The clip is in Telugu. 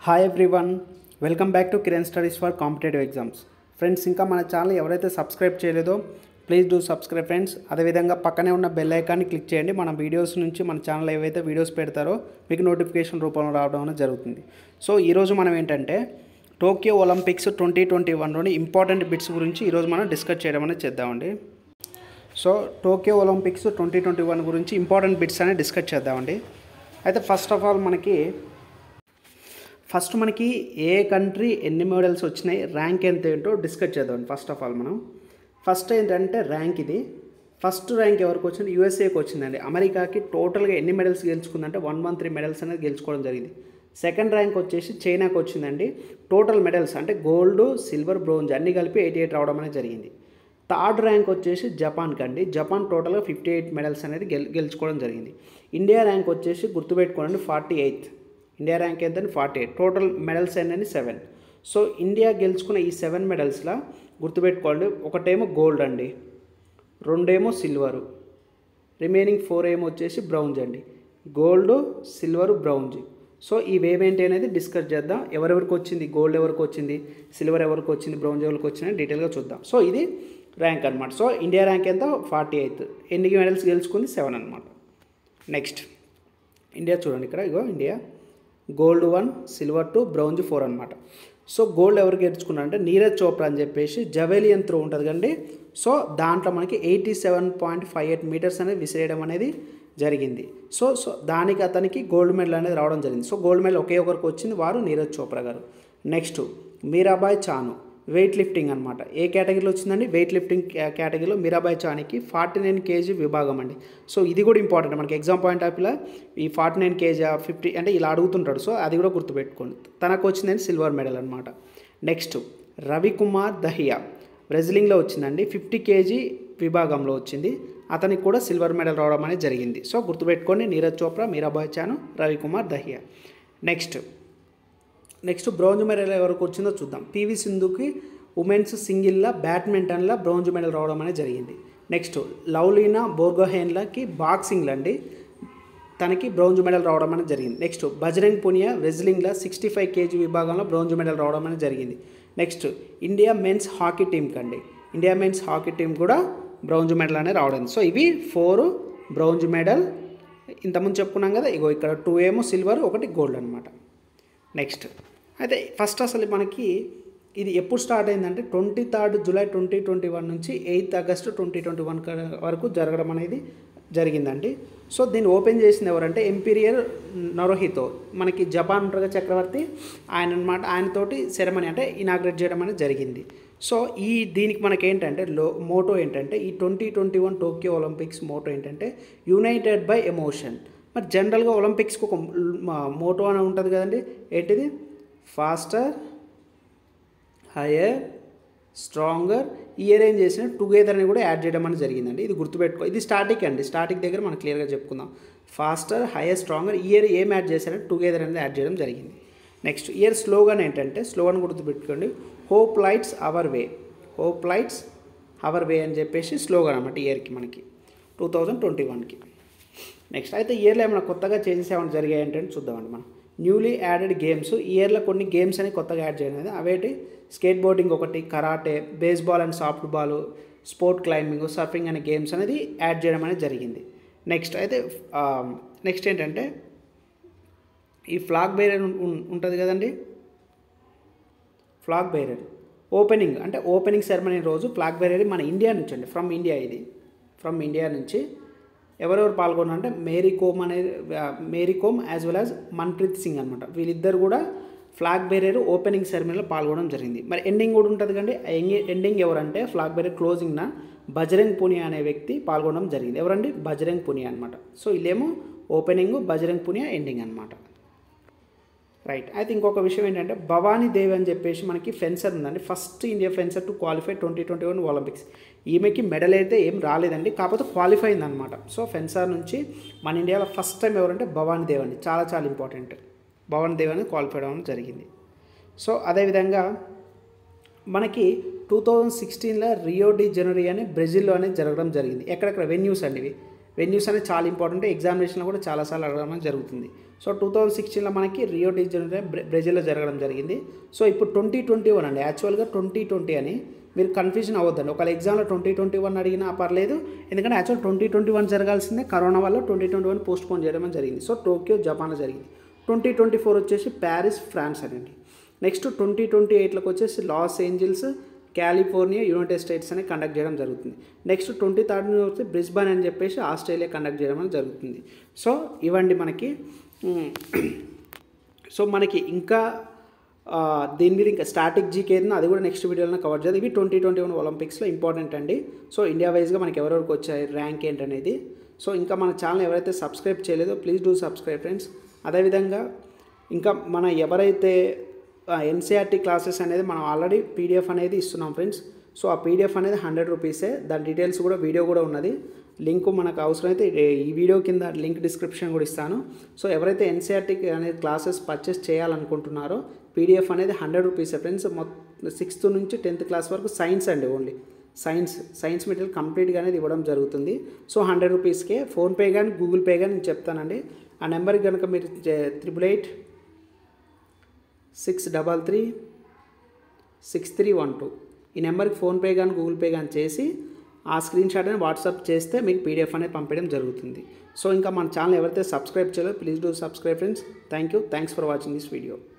hi everyone welcome back to Kiran studies for competitive exams friends ఇంకా మన ఛానల్ ఎవరైతే సబ్స్క్రైబ్ చేయలేదో ప్లీజ్ డూ సబ్స్క్రైబ్ ఫ్రెండ్స్ అదేవిధంగా పక్కనే ఉన్న బెల్ ఐకాన్ని క్లిక్ చేయండి మన వీడియోస్ నుంచి మన ఛానల్ ఏవైతే వీడియోస్ పెడతారో మీకు నోటిఫికేషన్ రూపంలో రావడం అనేది జరుగుతుంది సో ఈరోజు మనం ఏంటంటే టోక్యో ఒలింపిక్స్ ట్వంటీ ట్వంటీ వన్లోని ఇంపార్టెంట్ బిట్స్ గురించి ఈరోజు మనం డిస్కస్ చేయడం అనేది చేద్దామండి so Tokyo Olympics twenty twenty one గురించి ఇంపార్టెంట్ బిట్స్ అనేది డిస్కస్ చేద్దామండి అయితే ఫస్ట్ ఆఫ్ ఆల్ మనకి ఫస్ట్ మనకి ఏ కంట్రీ ఎన్ని మెడల్స్ వచ్చినాయి ర్యాంక్ ఎంత ఏంటో డిస్కస్ చేద్దాం ఫస్ట్ ఆఫ్ ఆల్ మనం ఫస్ట్ ఏంటంటే ర్యాంక్ ఇది ఫస్ట్ ర్యాంక్ ఎవరికి వచ్చింది యూఎస్ఏకి వచ్చిందండి అమెరికాకి టోటల్గా ఎన్ని మెడల్స్ గెలుచుకుందంటే వన్ వన్ త్రీ మెడల్స్ అనేది గెలుచుకోవడం జరిగింది సెకండ్ ర్యాంక్ వచ్చేసి చైనాకి వచ్చిందండి టోటల్ మెడల్స్ అంటే గోల్డ్ సిల్వర్ బ్రోంజ్ అన్ని కలిపి ఎయిటీ ఎయిట్ రావడం అనేది జరిగింది థర్డ్ ర్యాంక్ వచ్చేసి జపాన్కి అండి జపాన్ టోటల్గా ఫిఫ్టీ ఎయిట్ మెడల్స్ అనేది గెల్ గెలుచుకోవడం జరిగింది ఇండియా ర్యాంక్ వచ్చేసి గుర్తుపెట్టుకోండి ఫార్టీ ఎయిత్ ఇండియా ర్యాంక్ ఎంతండి ఫార్టీ ఎయిట్ టోటల్ మెడల్స్ ఏంటండి సెవెన్ సో ఇండియా గెలుచుకున్న ఈ సెవెన్ మెడల్స్లో గుర్తుపెట్టుకోండి ఒకటేమో గోల్డ్ అండి రెండేమో సిల్వరు రిమైనింగ్ ఫోర్ ఏమో వచ్చేసి బ్రౌంజ్ అండి గోల్డ్ సిల్వర్ బ్రౌంజ్ సో ఇవేమేంటి అనేది డిస్కస్ చేద్దాం ఎవరెవరికి వచ్చింది గోల్డ్ ఎవరికి వచ్చింది సిల్వర్ ఎవరికి వచ్చింది బ్రౌంజ్ ఎవరికి వచ్చింది డీటెయిల్గా చూద్దాం సో ఇది ర్యాంక్ అనమాట సో ఇండియా ర్యాంక్ ఎంత ఫార్టీ ఎయిత్ ఎన్ని మెడల్స్ గెలుచుకుంది సెవెన్ అనమాట నెక్స్ట్ ఇండియా చూడండి ఇక్కడ ఇగో India gold one silver two bronze four అనమాట సో గోల్డ్ ఎవరు గెలుచుకున్నారంటే నీరజ్ చోప్రా అని చెప్పేసి జవేలియన్ త్రో ఉంటుంది కండి సో దాంట్లో మనకి eighty seven point five eight metres అనేది విసిరేయడం అనేది జరిగింది సో సో దానికి అతనికి గోల్డ్ మెడల్ అనేది రావడం జరిగింది సో గోల్డ్ మెడల్ ఒకే ఒకరికి వచ్చింది వారు Neeraj Chopra garu next Mirabai Chanu weightlifting అనమాట ఏ కేటగిరీలో వచ్చిందండి వెయిట్ లిఫ్టింగ్ కేటగిరీలో మీరాబాయ్ చానికి ఫార్టీ నైన్ కేజీ విభాగం అండి సో ఇది కూడా ఇంపార్టెంట్ మనకి ఎగ్జామ్ పాయింట్ ఆఫ్ వ్యూలో ఈ ఫార్టీ నైన్ కేజీ ఫిఫ్టీ అంటే ఇలా అడుగుతుంటాడు సో అది కూడా గుర్తుపెట్టుకోండి తనకు వచ్చిందని సిల్వర్ మెడల్ అనమాట నెక్స్ట్ రవికుమార్ దహియా బ్రెజిలింగ్లో వచ్చిందండి ఫిఫ్టీ కేజీ విభాగంలో వచ్చింది అతనికి కూడా సిల్వర్ మెడల్ రావడం అనేది జరిగింది సో గుర్తుపెట్టుకోండి Neeraj Chopra Mirabai Chanu Ravikumar Dahiya next next bronze medal ఎవరికి వచ్చిందో చూద్దాం పివి సింధుకి ఉమెన్స్ సింగిల్లో బ్యాడ్మింటన్లో బ్రౌంజ్ మెడల్ రావడం అనేది జరిగింది నెక్స్ట్ లవ్లీనా బోర్గోహేన్లకి బాక్సింగ్లో అండి తనకి బ్రౌంజ్ మెడల్ రావడం అనేది జరిగింది నెక్స్ట్ బజరంగ్ పునియా రెజ్లింగ్లో సిక్స్టీ ఫైవ్ కేజీ విభాగంలో బ్రౌంజ్ మెడల్ రావడం అనేది జరిగింది నెక్స్ట్ ఇండియా మెన్స్ హాకీ టీంకి అండి ఇండియా మెన్స్ హాకీ టీం కూడా బ్రౌంజ్ మెడల్ అనేది రావడం సో ఇవి ఫోర్ బ్రౌంజ్ మెడల్ ఇంతకుముందు చెప్పుకున్నాం కదా ఇగో ఇక్కడ టూ ఏమో సిల్వర్ ఒకటి గోల్డ్ అనమాట నెక్స్ట్ అయితే ఫస్ట్ అసలు మనకి ఇది ఎప్పుడు స్టార్ట్ అయిందంటే twenty third July twenty twenty one నుంచి eighth August twenty twenty one వరకు జరగడం అనేది జరిగిందండి సో దీన్ని ఓపెన్ చేసింది ఎవరంటే ఎంపీరియర్ నరోహితో మనకి జపాన్ ఉంటారు చక్రవర్తి ఆయన అనమాట ఆయనతోటి సెరమనీ అంటే ఇనాగ్రేట్ చేయడం అనేది జరిగింది సో ఈ దీనికి మనకి ఏంటంటే లో మోటో ఏంటంటే ఈ twenty twenty one Tokyo Olympics motto ఏంటంటే యునైటెడ్ బై ఎమోషన్ మరి జనరల్గా ఒలింపిక్స్కి ఒక మోటో అని ఉంటుంది కదండి ఏంటిది ఫాస్టర్ హయర్ స్ట్రాంగర్ ఇయర్ ఏం చేసిన టుగెదర్ అని కూడా యాడ్ చేయడం అనేది జరిగిందండి ఇది గుర్తుపెట్టుకో ఇది స్టార్టిక్ అండి స్టార్టిక్ దగ్గర మనం క్లియర్గా చెప్పుకుందాం ఫాస్టర్ హయర్ స్ట్రాంగర్ ఇయర్ ఏం యాడ్ చేశారంటే టుగెదర్ అనేది యాడ్ చేయడం జరిగింది నెక్స్ట్ ఇయర్ స్లోగన్ ఏంటంటే స్లోగన్ గుర్తుపెట్టుకోండి hope lights our way hope lights our way అని చెప్పేసి స్లోగన్ అనమాట ఇయర్కి మనకి టూ థౌజండ్ ట్వంటీ వన్కి నెక్స్ట్ అయితే ఇయర్లో ఏమైనా కొత్తగా చేంజెస్ ఏమైనా జరిగాయి ఏంటంటే చూద్దామండి మనం న్యూలీ యాడెడ్ గేమ్స్ ఇయర్లో కొన్ని గేమ్స్ అని కొత్తగా యాడ్ చేయడం అనేది అవేటి స్కేట్ బోర్డింగ్ ఒకటి karate baseball and softball sport climbing surfing అనే గేమ్స్ అనేది యాడ్ చేయడం అనేది జరిగింది నెక్స్ట్ అయితే నెక్స్ట్ ఏంటంటే ఈ ఫ్లాగ్ బేరర్ ఉంటుంది కదండి ఫ్లాగ్ బేరర్ ఓపెనింగ్ అంటే ఓపెనింగ్ సెరమనీ రోజు ఫ్లాగ్ బేరర్ మన ఇండియా నుంచి అండి ఫ్రమ్ ఇండియా ఇది ఫ్రమ్ ఇండియా నుంచి ఎవరెవరు పాల్గొన్నారంటే మేరీ కోమ్ అనే Mary Kom as well as Manpreet Singh అనమాట వీళ్ళిద్దరు కూడా ఫ్లాగ్ బేరర్ ఓపెనింగ్ సెరమనీలో పాల్గొనడం జరిగింది మరి ఎండింగ్ కూడా ఉంటుంది కండి ఎండింగ్ ఎవరంటే ఫ్లాగ్ బేరర్ క్లోజింగ్న బజరంగ్ పునియా అనే వ్యక్తి పాల్గొనడం జరిగింది ఎవరండి బజరంగ్ పునియా అనమాట సో వీళ్ళేమో ఓపెనింగ్ బజరంగ్ పునియా ఎండింగ్ అనమాట రైట్ అయితే ఇంకొక విషయం ఏంటంటే భవానీ దేవి అని చెప్పేసి మనకి ఫెన్సర్ ఉందండి first India fencer to qualify twenty twenty one Olympics ఈమెకి మెడల్ అయితే ఏం రాలేదండి కాకపోతే క్వాలిఫై అయిందనమాట సో ఫెన్సర్ నుంచి మన ఇండియాలో ఫస్ట్ టైం ఎవరంటే భవానీ దేవ్ అండి చాలా చాలా ఇంపార్టెంట్ భవానీ దేవ్ అనేది క్వాలిఫై అవ్వడం జరిగింది సో అదేవిధంగా మనకి టూ థౌజండ్ సిక్స్టీన్లో రియో డి జనవరి అని బ్రెజిల్లో అనేది జరగడం జరిగింది ఎక్కడెక్కడ వెన్యూస్ అండి ఇవి వెన్యూస్ అనేది చాలా ఇంపార్టెంట్ ఎగ్జామినేషన్లో కూడా చాలాసార్లు అడగడం జరుగుతుంది సో టూ థౌజండ్ సిక్స్టీన్లో మనకి రియో డి జనరే బ్రెజిల్లో జరగడం జరిగింది సో ఇప్పుడు ట్వంటీ ట్వంటీ వన్ అండి యాక్చువల్గా ట్వంటీ ట్వంటీ అని మీరు కన్ఫ్యూజన్ అవ్వద్దండి ఒకవేళ ఎగ్జామ్లో ట్వంటీ ట్వంటీ వన్ అడిగినా పర్లేదు ఎందుకంటే యాక్చువల్ ట్వంటీ ట్వంటీ వన్ జరగాల్సిందే కరోనా వల్ల twenty twenty one postpone చేయడం జరిగింది సో టోక్యో జపాన్లో జరిగింది ట్వంటీ ట్వంటీ ఫోర్ వచ్చేసి ప్యారిస్ ఫ్రాన్స్ అనండి నెక్స్ట్ ట్వంటీ ట్వంటీ ఎయిట్లోకి వచ్చేసి Los Angeles California United States అని కండక్ట్ చేయడం జరుగుతుంది నెక్స్ట్ ట్వంటీ థర్డ్ వచ్చి బ్రిస్బన్ అని చెప్పేసి ఆస్ట్రేలియా కండక్ట్ చేయడం అనేది జరుగుతుంది సో ఇవ్వండి మనకి మ్, సో మనకి ఇంకా ఆ, దీని మీద ఇంకా స్టాటిక్ జీకే ఏదైనా అది కూడా నెక్స్ట్ వీడియోలో కవర్ చేద్దాం ఇవి ట్వంటీ ట్వంటీ వన్ ఒలింపిక్స్లో ఇంపార్టెంట్ అండి సో ఇండియా వైజ్గా మనకి ఎవరెవరికి వచ్చాయి ర్యాంక్ ఏంటనేది సో ఇంకా మన ఛానల్ ఎవరైతే సబ్స్క్రైబ్ చేయలేదో ప్లీజ్ డూ సబ్స్క్రైబ్ ఫ్రెండ్స్ అదేవిధంగా ఇంకా మన ఎవరైతే ఎన్సీఆర్టీ క్లాసెస్ అనేది మనం ఆల్రెడీ పీడిఎఫ్ అనేది ఇస్తున్నాం ఫ్రెండ్స్ సో ఆ పీడిఎఫ్ అనేది హండ్రెడ్ రూపీసే దాని డీటెయిల్స్ కూడా వీడియో కూడా ఉన్నది లింక్ మనకు అవసరమైతే ఈ- ఈ వీడియో కింద లింక్ డిస్క్రిప్షన్ కూడా ఇస్తాను సో ఎవరైతే ఎన్సీఆర్టీ అనేది క్లాసెస్ పర్చేస్ చేయాలనుకుంటున్నారో పీడిఎఫ్ అనేది హండ్రెడ్ రూపీసే ఫ్రెండ్స్ మొత్తం సిక్స్త్ నుంచి టెన్త్ క్లాస్ వరకు సైన్స్ అండి ఓన్లీ సైన్స్ సైన్స్ మెటీరియల్ కంప్లీట్గా అనేది ఇవ్వడం జరుగుతుంది సో హండ్రెడ్ రూపీస్కే ఫోన్పే కానీ గూగుల్ పే కానీ నేను చెప్తానండి ఆ నెంబర్కి కనుక మీరు triple eight six double three six three one two ఈ నెంబర్కి ఫోన్పే కానీ గూగుల్ పే కానీ చేసి ఆ స్క్రీన్ షాట్ అని వాట్సాప్ చేస్తే మీకు పీడిఎఫ్ అనేది పంపించడం జరుగుతుంది సో ఇంకా మన ఛానల్ ఎవరైతే సబ్స్క్రైబ్ చేయలేదో please do subscribe friends thank you thanks for watching this video